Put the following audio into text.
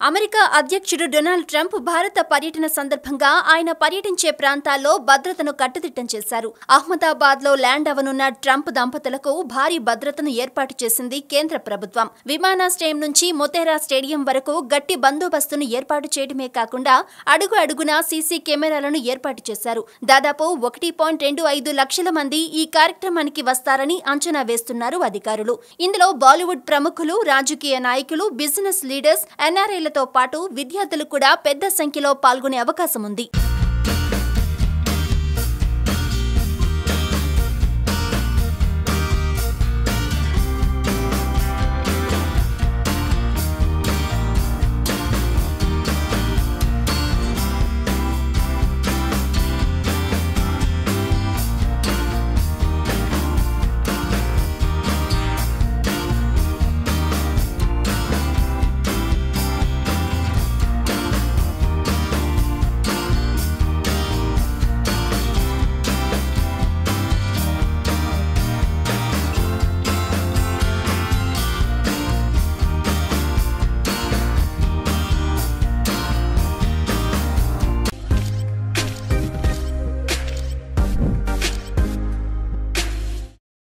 America అధ్యక్షుడు Donald Trump భారత పర్యటన సందర్భంగా ఆయన పర్యటించే ప్రాంతాల్లో భద్రతను కట్టుదిట్టం చేశారు అహ్మదాబాద్ లో ల్యాండ్ అవనున్న ట్రంప్ దంపతులకు భారీ భద్రతను ఏర్పాటు చేసింది కేంద్ర ప్రభుత్వం విమానాశ్రయం నుంచి మొతేరా స్టేడియం వరకు గట్టి బందోబస్తును ఏర్పాటు చేయడమే కాకుండా అడుగు అడుగునా సీసీ కెమెరాలను ఏర్పాటు చేశారు దాదాపు ఒకటి పాయింట్ రెండు ఐదు లక్షల మంది ఈ కార్యక్రమానికి వస్తారని అంచనా వేస్తున్నారు అధికారులు ఇందులో బాలీవుడ్ ప్రముఖులు రాజకీయ నాయకులు బిజినెస్ లీడర్స్ ఎన్ఆర్ఐలతో పాటు విద్యార్థులు కూడా పెద్ద సంఖ్యలో పాల్గొనే అవకాశం ఉంది